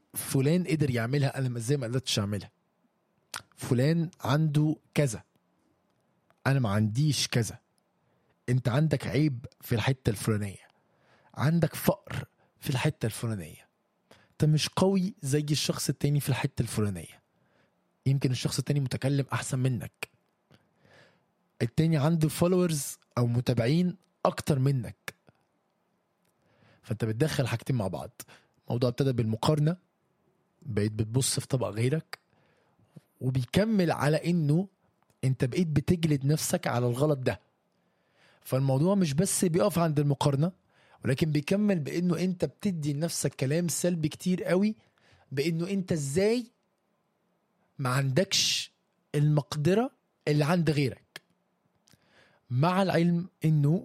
فلان قدر يعملها انا ازاي ما قدرتش اعملها فلان عنده كذا انا ما عنديش كذا انت عندك عيب في الحته الفلانيه عندك فقر في الحته الفلانيه انت مش قوي زي الشخص التاني في الحته الفلانيه يمكن الشخص التاني متكلم احسن منك التاني عنده فولورز او متابعين اكتر منك فانت بتدخل حاجتين مع بعض الموضوع ابتدى بالمقارنه بقيت بتبص في طبق غيرك وبيكمل على انه انت بقيت بتجلد نفسك على الغلط ده فالموضوع مش بس بيقف عند المقارنه ولكن بيكمل بانه انت بتدي لنفسك كلام سلبي كتير قوي بانه انت ازاي ما عندكش المقدره اللي عند غيرك مع العلم انه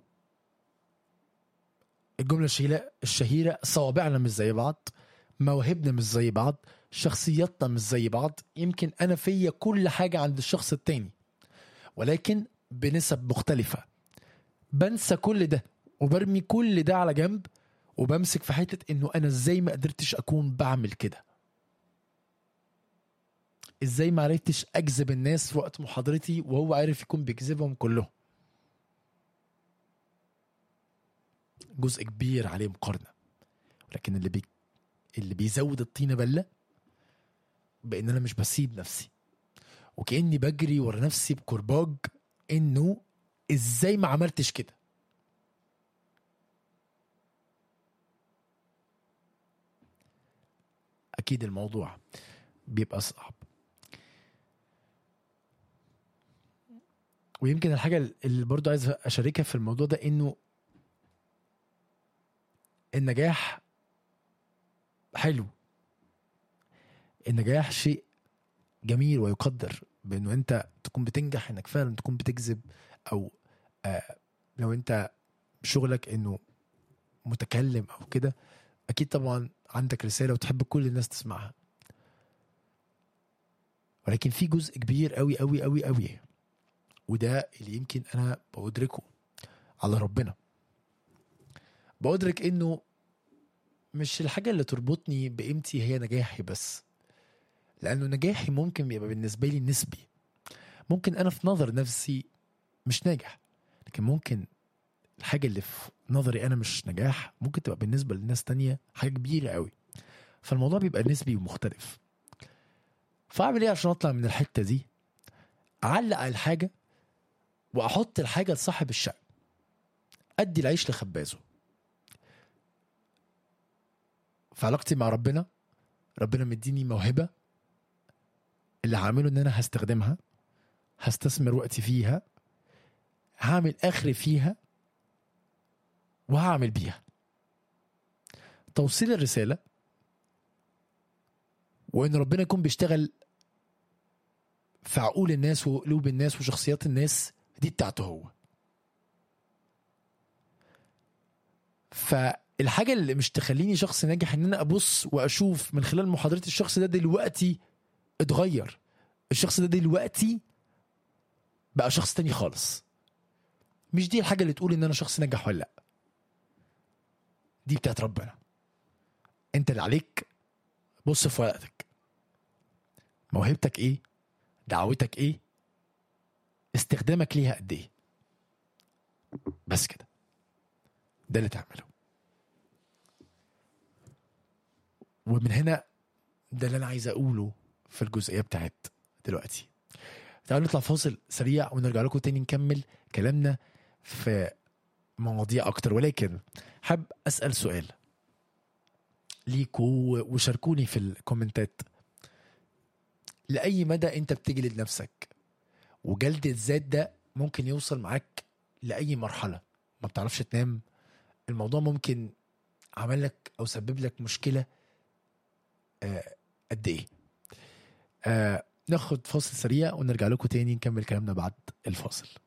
الجمله الشهيره الشهيره صوابعنا مش زي بعض مواهبنا مش زي بعض شخصياتنا مش زي بعض يمكن انا فيا كل حاجه عند الشخص التاني ولكن بنسب مختلفه بنسى كل ده وبرمي كل ده على جنب وبمسك في حته انه انا ازاي ما قدرتش اكون بعمل كده ازاي ما عرفتش اجذب الناس في وقت محاضرتي وهو عارف يكون بيجذبهم كلهم جزء كبير عليه مقارنه ولكن اللي بي... اللي بيزود الطينه بله بان انا مش بسيب نفسي وكاني بجري ورا نفسي بكرباج انه ازاي ما عملتش كده اكيد الموضوع بيبقى صعب ويمكن الحاجه اللي برضو عايز اشاركها في الموضوع ده انه النجاح حلو النجاح شيء جميل ويقدر بانه انت تكون بتنجح انك فعلا تكون بتجذب او آه لو انت شغلك انه متكلم او كده اكيد طبعا عندك رساله وتحب كل الناس تسمعها ولكن في جزء كبير قوي قوي قوي قوي وده اللي يمكن انا بأدركه على ربنا بأدرك انه مش الحاجة اللي تربطني بقيمتي هي نجاحي بس لأنه نجاحي ممكن يبقى بالنسبة لي نسبي ممكن أنا في نظر نفسي مش ناجح لكن ممكن الحاجة اللي في نظري أنا مش نجاح ممكن تبقى بالنسبة لناس تانية حاجة كبيرة قوي فالموضوع بيبقى نسبي ومختلف فأعمل إيه عشان أطلع من الحتة دي أعلق على الحاجة وأحط الحاجة لصاحب الشأن أدي العيش لخبازه في علاقتي مع ربنا ربنا مديني موهبة اللي هعمله ان انا هستخدمها هستثمر وقتي فيها هعمل اخري فيها وهعمل بيها توصيل الرسالة وان ربنا يكون بيشتغل في عقول الناس وقلوب الناس وشخصيات الناس دي بتاعته هو فالحاجة اللي مش تخليني شخص ناجح ان انا ابص واشوف من خلال محاضرتي الشخص ده دلوقتي اتغير الشخص ده دلوقتي بقى شخص تاني خالص مش دي الحاجة اللي تقول ان انا شخص ناجح ولا لا دي بتاعت ربنا انت اللي عليك بص في ورقتك موهبتك ايه دعوتك ايه استخدامك ليها قد ايه بس كده ده اللي تعمله ومن هنا ده اللي انا عايز اقوله في الجزئيه بتاعت دلوقتي تعالوا نطلع فاصل سريع ونرجع لكم تاني نكمل كلامنا في مواضيع اكتر ولكن حاب اسال سؤال ليكوا وشاركوني في الكومنتات لاي مدى انت بتجلد نفسك وجلد الذات ده ممكن يوصل معاك لاي مرحله ما بتعرفش تنام الموضوع ممكن عمل لك او سبب لك مشكله آه قد ايه آه ناخد فاصل سريع ونرجع لكم تاني نكمل كلامنا بعد الفاصل